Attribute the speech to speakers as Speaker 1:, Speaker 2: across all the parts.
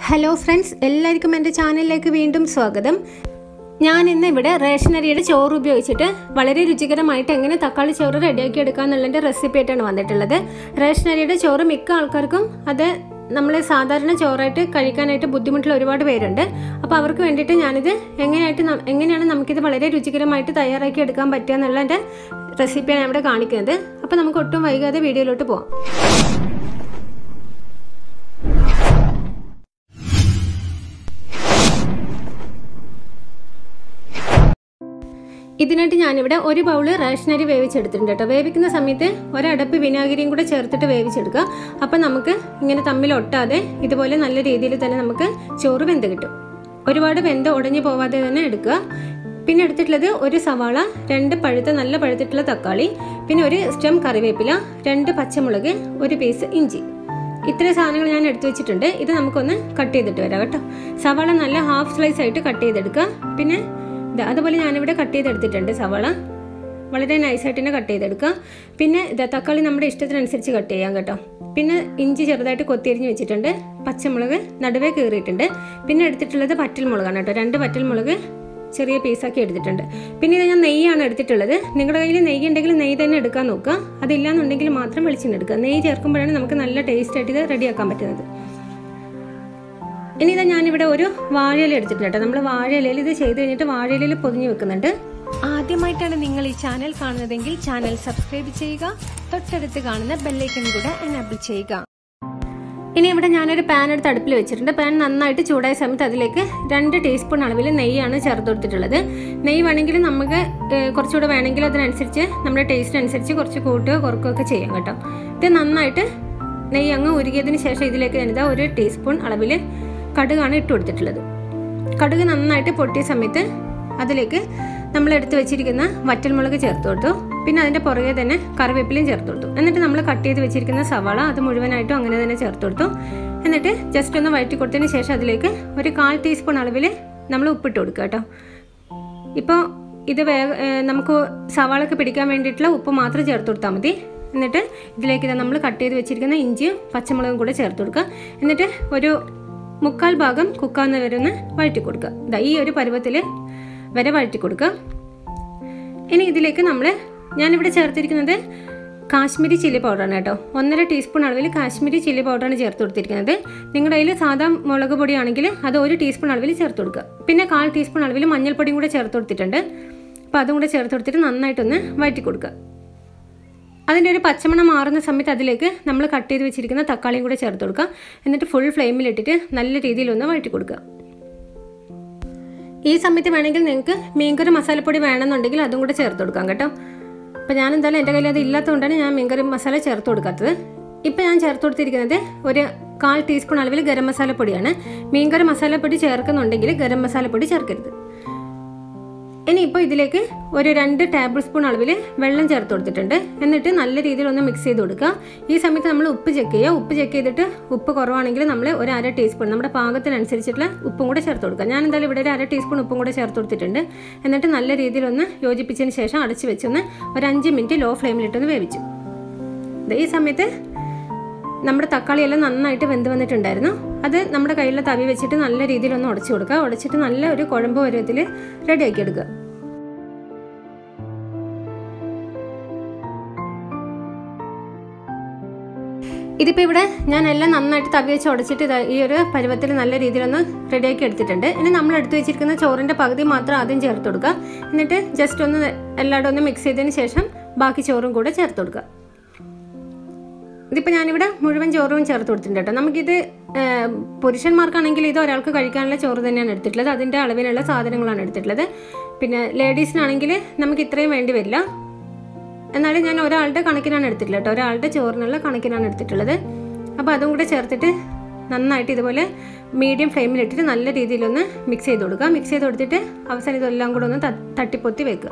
Speaker 1: hello friends എല്ലാവർക്കും എൻ്റെ ചാനലിലേക്ക് വീണ്ടും സ്വാഗതം ഞാൻ ഇന്ന് ഇവിടെ റേഷനരിയുടെ ചോറ് ഉപയോഗിച്ചിട്ട് വളരെ രുചികരമായിട്ട് എങ്ങനെ തക്കാളി ചോറ് റെഡിയാക്കി എടുക്കുക എന്നുള്ളതിൻ്റെ റെസിപ്പി ആയിട്ടാണ് വന്നിട്ടുള്ളത് റേഷനരിയുടെ ചോറ് മിക്ക ആൾക്കാർക്കും അത് നമ്മൾ സാധാരണ ചോറായിട്ട് കഴിക്കാനായിട്ട് ബുദ്ധിമുട്ടുള്ള ഒരുപാട് പേരുണ്ട് അപ്പോൾ അവർക്ക് വേണ്ടിയിട്ട് ഞാനിത് എങ്ങനെയായിട്ട് ന- എങ്ങനെയാണ് നമുക്കിത് വളരെ രുചികരമായിട്ട് തയ്യാറാക്കി എടുക്കാൻ പറ്റുക എന്നുള്ളതിൻ്റെ റെസിപ്പിയാണ് ഞാൻ ഇവിടെ കാണിക്കുന്നത് അപ്പോൾ നമുക്ക് ഒട്ടും വൈകാതെ വീഡിയോയിലോട്ട് പോകാം ഇതിനായിട്ട് ഞാനിവിടെ ഒരു ബൗള് റേഷനരി വേവിച്ചെടുത്തിട്ടുണ്ട് കേട്ടോ വേവിക്കുന്ന സമയത്ത് ഒരടപ്പ് വിനാഗിരിയും കൂടെ ചേർത്തിട്ട് വേവിച്ചെടുക്കുക അപ്പം നമുക്ക് ഇങ്ങനെ തമ്മിൽ ഒട്ടാതെ ഇതുപോലെ നല്ല രീതിയിൽ തന്നെ നമുക്ക് ചോറ് വെന്ത് കിട്ടും ഒരുപാട് വെന്ത് ഉടഞ്ഞു പോവാതെ തന്നെ എടുക്കുക പിന്നെ എടുത്തിട്ടുള്ളത് ഒരു സവാള രണ്ട് പഴുത്ത നല്ല പഴുത്തിട്ടുള്ള തക്കാളി പിന്നെ ഒരു സ്റ്റെം കറിവേപ്പില രണ്ട് പച്ചമുളക് ഒരു പീസ് ഇഞ്ചി ഇത്രയും സാധനങ്ങൾ ഞാൻ എടുത്തു വെച്ചിട്ടുണ്ട് ഇത് നമുക്കൊന്ന് കട്ട് ചെയ്തിട്ട് വരാം കേട്ടോ സവാള നല്ല ഹാഫ് സ്ലൈസ് ആയിട്ട് കട്ട് ചെയ്തെടുക്കുക പിന്നെ ഇത് അതുപോലെ ഞാനിവിടെ കട്ട് ചെയ്തെടുത്തിട്ടുണ്ട് സവാള വളരെ നൈസായിട്ട് തന്നെ കട്ട് ചെയ്തെടുക്കുക പിന്നെ ഇത് തക്കാളി നമ്മുടെ ഇഷ്ടത്തിനനുസരിച്ച് കട്ട് ചെയ്യാം കേട്ടോ പിന്നെ ഇഞ്ചി ചെറുതായിട്ട് കൊത്തിയരിഞ്ഞ് വെച്ചിട്ടുണ്ട് പച്ചമുളക് നടുവേ കീറിയിട്ടുണ്ട് പിന്നെ എടുത്തിട്ടുള്ളത് പറ്റൽമുളകാണ് കേട്ടോ രണ്ട് പറ്റൽമുളക് ചെറിയ പീസാക്കി എടുത്തിട്ടുണ്ട് പിന്നെ ഇത് ഞാൻ നെയ്യാണ് എടുത്തിട്ടുള്ളത് നിങ്ങളുടെ കയ്യിൽ നെയ്യ് ഉണ്ടെങ്കിൽ നെയ്യ് തന്നെ എടുക്കാൻ നോക്കുക അതില്ലാന്നുണ്ടെങ്കിൽ മാത്രം വെളിച്ചെണ്ണ എടുക്കുക നെയ്യ് ചേർക്കുമ്പോഴാണ് നമുക്ക് നല്ല ടേസ്റ്റ് ആയിട്ട് ഇത് റെഡിയാക്കാൻ പറ്റുന്നത് ഇനി ഇതാ ഞാനിവിടെ ഒരു വാഴയില എടുത്തിട്ടുണ്ട് കേട്ടോ നമ്മൾ വാഴയിലയിൽ ഇത് ചെയ്ത് കഴിഞ്ഞിട്ട് വാഴയിലയിൽ പൊതിഞ്ഞ് വെക്കുന്നുണ്ട് ആദ്യമായിട്ടാണ് നിങ്ങൾ ഈ ചാനൽ കാണുന്നതെങ്കിൽ ചാനൽ സബ്സ്ക്രൈബ് ചെയ്യുക തൊട്ടടുത്ത് കാണുന്ന ബെല്ലൈക്കൺ കൂടെ എനേബിൾ ചെയ്യുക ഇനി ഇവിടെ ഞാനൊരു പാൻ എടുത്ത് അടുപ്പിൽ വെച്ചിട്ടുണ്ട് പാൻ നന്നായിട്ട് ചൂടായ സമയത്ത് അതിലേക്ക് രണ്ട് ടീസ്പൂൺ അളവിൽ നെയ്യാണ് ചേർത്ത് കൊടുത്തിട്ടുള്ളത് നെയ്യ് വേണമെങ്കിൽ നമുക്ക് ഏഹ്, കുറച്ചുകൂടെ വേണമെങ്കിൽ അതിനനുസരിച്ച് നമ്മുടെ ടേസ്റ്റ് അനുസരിച്ച് കുറച്ച് കൂട്ടുകയോ കുറക്കുകയൊക്കെ ചെയ്യാം കേട്ടോ ഇത് നന്നായിട്ട് നെയ്യ് അങ്ങ് ഉരുകിയതിന് ശേഷം ഇതിലേക്ക് ഞാനിതാ ഒരു ടീസ്പൂൺ അളവിൽ കടുകാണ് ഇട്ട് കൊടുത്തിട്ടുള്ളത് കടുക് നന്നായിട്ട് പൊട്ടിയ സമയത്ത് അതിലേക്ക് നമ്മൾ എടുത്ത് വെച്ചിരിക്കുന്ന വറ്റൽമുളക് ചേർത്ത് കൊടുത്തു പിന്നെ അതിൻ്റെ പുറകെ തന്നെ കറിവേപ്പിലയും ചേർത്ത് കൊടുത്തു എന്നിട്ട് നമ്മൾ കട്ട് ചെയ്ത് വെച്ചിരിക്കുന്ന സവാള അത് മുഴുവനായിട്ടും അങ്ങനെ തന്നെ ചേർത്ത് കൊടുത്തു എന്നിട്ട് ജസ്റ്റ് ഒന്ന് വഴറ്റി കൊടുത്തതിന് ശേഷം അതിലേക്ക് ഒരു കാൽ ടീസ്പൂൺ അളവിൽ നമ്മൾ ഉപ്പിട്ട് കൊടുക്കുക കേട്ടോ ഇപ്പോൾ ഇത് വേ ഏഹ് നമുക്ക് സവാളൊക്കെ പിടിക്കാൻ വേണ്ടിയിട്ടുള്ള ഉപ്പ് മാത്രം ചേർത്ത് കൊടുത്താൽ മതി എന്നിട്ട് ഇതിലേക്ക് ഇതാ നമ്മൾ കട്ട് ചെയ്ത് വെച്ചിരിക്കുന്ന ഇഞ്ചിയും പച്ചമുളകും കൂടെ ചേർത്ത് കൊടുക്കുക എന്നിട്ട് ഒരു മുക്കാൽ ഭാഗം കുക്കാവുന്ന വരെ ഒന്ന് വഴറ്റി കൊടുക്കുക ഇതാ ഈ ഒരു പരുവത്തിൽ വരെ വഴറ്റി കൊടുക്കുക ഇനി ഇതിലേക്ക് നമ്മൾ ഞാനിവിടെ ചേർത്തിരിക്കുന്നത് കാശ്മീരി ചില്ലി പൗഡറാണ് കേട്ടോ ഒന്നര ടീസ്പൂൺ അളവിൽ കാശ്മീരി ചില്ലി പൗഡറാണ് ചേർത്ത് കൊടുത്തിരിക്കുന്നത് നിങ്ങളുടെ കയ്യിൽ സാധാ മുളക് പൊടിയാണെങ്കിൽ അത് ഒരു ടീസ്പൂൺ അളവിൽ ചേർത്ത് കൊടുക്കുക പിന്നെ കാൽ ടീസ്പൂൺ അളവിൽ മഞ്ഞൾപ്പൊടിയും കൂടെ ചേർത്ത് കൊടുത്തിട്ടുണ്ട് അപ്പോൾ അതും കൂടെ ചേർത്ത് കൊടുത്തിട്ട് നന്നായിട്ടൊന്ന് വഴറ്റി കൊടുക്കുക അതിൻ്റെ ഒരു പച്ചമണം മാറുന്ന സമയത്ത് അതിലേക്ക് നമ്മൾ കട്ട് ചെയ്ത് വെച്ചിരിക്കുന്ന തക്കാളിയും കൂടെ ചേർത്ത് കൊടുക്കുക എന്നിട്ട് ഫുൾ ഫ്ലെയിമിലിട്ടിട്ട് നല്ല രീതിയിലൊന്ന് വഴറ്റി കൊടുക്കുക ഈ സമയത്ത് വേണമെങ്കിൽ നിങ്ങൾക്ക് മീൻകറി മസാലപ്പൊടി വേണമെന്നുണ്ടെങ്കിൽ അതും കൂടെ ചേർത്ത് കൊടുക്കാം കേട്ടോ അപ്പോൾ ഞാൻ എന്തായാലും എൻ്റെ കയ്യിൽ അത് ഇല്ലാത്തതുകൊണ്ടാണ് ഞാൻ മീൻകറി മസാല ചേർത്ത് കൊടുക്കാത്തത് ഇപ്പോൾ ഞാൻ ചേർത്ത് കൊടുത്തിരിക്കുന്നത് ഒരു കാൽ ടീസ്പൂൺ അളവിൽ ഗരം മസാലപ്പൊടിയാണ് മീൻകറി മസാലപ്പൊടി ചേർക്കുന്നുണ്ടെങ്കിൽ ഗരം മസാലപ്പൊടി ചേർക്കരുത് ഇനി ഇപ്പോൾ ഇതിലേക്ക് ഒരു രണ്ട് ടേബിൾ സ്പൂൺ അളവിൽ വെള്ളം ചേർത്ത് കൊടുത്തിട്ടുണ്ട് എന്നിട്ട് നല്ല രീതിയിൽ ഒന്ന് മിക്സ് ചെയ്ത് കൊടുക്കുക ഈ സമയത്ത് നമ്മൾ ഉപ്പ് ചെക്ക് ചെയ്യുക ഉപ്പ് ചെക്ക് ചെയ്തിട്ട് ഉപ്പ് കുറവാണെങ്കിൽ നമ്മൾ ഒരു അര ടീസ്പൂൺ നമ്മുടെ പാകത്തിനനുസരിച്ചിട്ടുള്ള ഉപ്പും കൂടെ ചേർത്ത് കൊടുക്കുക ഞാൻ എന്തായാലും ഇവിടെ ഒരു അര ടീസ്പൂൺ ഉപ്പും കൂടെ ചേർത്ത് കൊടുത്തിട്ടുണ്ട് എന്നിട്ട് നല്ല രീതിയിൽ ഒന്ന് യോജിപ്പിച്ചതിന് ശേഷം അടച്ച് വെച്ചൊന്ന് ഒരു അഞ്ച് മിനിറ്റ് ലോ ഫ്ലെയിമിലിട്ടൊന്ന് വേവിച്ചു ദേ ഈ സമയത്ത് നമ്മുടെ തക്കാളിയെല്ലാം നന്നായിട്ട് വെന്ത് വന്നിട്ടുണ്ടായിരുന്നു അത് നമ്മുടെ കയ്യിലുള്ള തവി വെച്ചിട്ട് നല്ല രീതിയിൽ ഒന്ന് ഉടച്ചു കൊടുക്കുക ഉടച്ചിട്ട് നല്ല ഒരു കുഴമ്പ് പരുവത്തിൽ റെഡിയാക്കി എടുക്കുക ഇതിപ്പോൾ ഇവിടെ ഞാൻ എല്ലാം നന്നായിട്ട് തവി വെച്ച് ഉടച്ചിട്ട് ഇതാ ഈ ഒരു പരുവത്തിൽ നല്ല രീതിയിലൊന്ന് റെഡിയാക്കി എടുത്തിട്ടുണ്ട് ഇനി നമ്മൾ എടുത്തു വെച്ചിരിക്കുന്ന ചോറിൻ്റെ പകുതി മാത്രം ആദ്യം ചേർത്ത് കൊടുക്കുക എന്നിട്ട് ജസ്റ്റ് ഒന്ന് എല്ലായിടും ഒന്ന് മിക്സ് ചെയ്തതിന് ശേഷം ബാക്കി ചോറും കൂടെ ചേർത്ത് കൊടുക്കുക ഇതിപ്പോൾ ഞാനിവിടെ മുഴുവൻ ചോറും ചേർത്ത് കൊടുത്തിട്ടുണ്ട് കേട്ടോ നമുക്കിത് ഏഹ്, പുരുഷന്മാർക്കാണെങ്കിൽ ഇത് ഒരാൾക്ക് കഴിക്കാനുള്ള ചോറ് തന്നെയാണ് എടുത്തിട്ടുള്ളത് അതിൻ്റെ അളവിനുള്ള സാധനങ്ങളാണ് എടുത്തിട്ടുള്ളത് പിന്നെ ലേഡീസിനാണെങ്കിൽ നമുക്ക് ഇത്രയും വേണ്ടി വരില്ല എന്നാലും ഞാൻ ഒരാളുടെ കണക്കിനാണ് എടുത്തിട്ടുള്ളത് കേട്ടോ ഒരാളുടെ ചോറിനുള്ള കണക്കിനാണ് എടുത്തിട്ടുള്ളത് അപ്പോൾ അതും കൂടെ ചേർത്തിട്ട് നന്നായിട്ട് ഇതുപോലെ മീഡിയം ഫ്ലെയിമിലിട്ടിട്ട് നല്ല രീതിയിലൊന്ന് മിക്സ് ചെയ്ത് കൊടുക്കുക മിക്സ് ചെയ്ത് കൊടുത്തിട്ട് അവസാനം ഇതെല്ലാം കൂടെ ഒന്ന് ത- തട്ടിപ്പൊത്തി വെക്കുക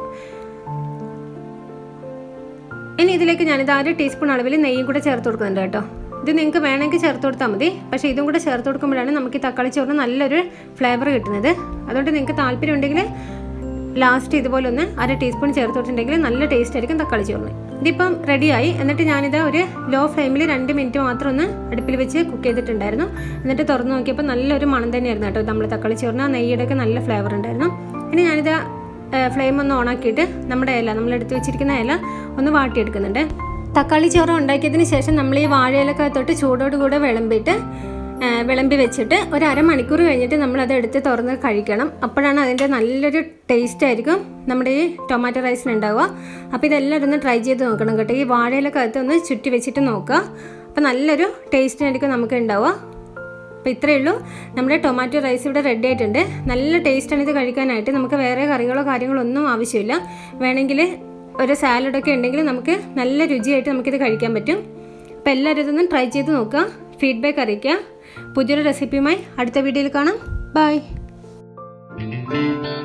Speaker 1: ഇനി ഇതിലേക്ക് ഞാനിത് അര ടീസ്പൂൺ അളവിൽ നെയ്യും കൂടെ ചേർത്ത് കൊടുക്കുന്നുണ്ട് കേട്ടോ ഇത് നിങ്ങൾക്ക് വേണമെങ്കിൽ ചേർത്ത് കൊടുത്താൽ മതി പക്ഷേ ഇതും കൂടെ ചേർത്ത് കൊടുക്കുമ്പോഴാണ് നമുക്ക് ഈ തക്കാളി ചോറിന് നല്ലൊരു ഫ്ലേവർ കിട്ടുന്നത് അതുകൊണ്ട് നിങ്ങൾക്ക് താല്പര്യം ഉണ്ടെങ്കിൽ ലാസ്റ്റ് ഇതുപോലെ ഒന്ന് അര ടീസ്പൂൺ ചേർത്ത് കൊടുത്തിട്ടുണ്ടെങ്കിൽ നല്ല ടേസ്റ്റ് ആയിരിക്കും തക്കാളി ചോറിന് ഇതിപ്പം റെഡിയായി എന്നിട്ട് ഞാനിത് ഒരു ലോ ഫ്ലെയിമിൽ രണ്ട് മിനിറ്റ് മാത്രം ഒന്ന് അടുപ്പിൽ വെച്ച് കുക്ക് ചെയ്തിട്ടുണ്ടായിരുന്നു എന്നിട്ട് തുറന്ന് നോക്കിയപ്പോൾ നല്ലൊരു മണം തന്നെയായിരുന്നു കേട്ടോ നമ്മൾ തക്കാളി ചോറിന് ആ നെയ്യുടെ ഒക്കെ നല്ല ഫ്ലേവർ ഉണ്ടായിരുന്നു ഇനി ഞാനിത് ഫ്ലെയിം ഒന്ന് ഓണാക്കിയിട്ട് നമ്മുടെ ഇല നമ്മൾ എടുത്ത് വെച്ചിരിക്കുന്ന ഇല ഒന്ന് വാട്ടിയെടുക്കുന്നുണ്ട് തക്കാളി ചോറ് ഉണ്ടാക്കിയതിന് ശേഷം നമ്മൾ ഈ വാഴയിലൊക്കെ തൊട്ട് ചൂടോട് കൂടെ വിളമ്പിയിട്ട് ആ, വിളമ്പി വെച്ചിട്ട് ഒരു അരമണിക്കൂർ കഴിഞ്ഞിട്ട് നമ്മൾ അത് എടുത്ത് തുറന്ന് കഴിക്കണം അപ്പോഴാണ് അതിൻ്റെ നല്ലൊരു ടേസ്റ്റ് ആയിരിക്കും നമ്മുടെ ഈ ടൊമാറ്റോ റൈസിന് ഉണ്ടാവുക അപ്പോൾ ഇതെല്ലാവരും ഒന്ന് ട്രൈ ചെയ്ത് നോക്കണം കേട്ടോ ഈ വാഴയിലൊക്കെ അകത്ത് ഒന്ന് ചുറ്റി വെച്ചിട്ട് നോക്കുക അപ്പോൾ നല്ലൊരു ടേസ്റ്റിനായിരിക്കും നമുക്ക് ഉണ്ടാവുക അപ്പോൾ ഇത്രയേ ഉള്ളൂ നമ്മുടെ ടൊമാറ്റോ റൈസ് ഇവിടെ റെഡി ആയിട്ടുണ്ട് നല്ല ടേസ്റ്റാണ് ഇത് കഴിക്കാനായിട്ട് നമുക്ക് വേറെ കറികളോ കാര്യങ്ങളോ ഒന്നും ആവശ്യമില്ല വേണമെങ്കിൽ ഒരു സാലഡൊക്കെ ഉണ്ടെങ്കിൽ നമുക്ക് നല്ല രുചിയായിട്ട് നമുക്കിത് കഴിക്കാൻ പറ്റും അപ്പോൾ എല്ലാവരും ഇതൊന്ന് ട്രൈ ചെയ്ത് നോക്കുക ഫീഡ്ബാക്ക് അറിയിക്കുക പുതിയൊരു റെസിപ്പിയുമായി അടുത്ത വീഡിയോയിൽ കാണാം ബൈ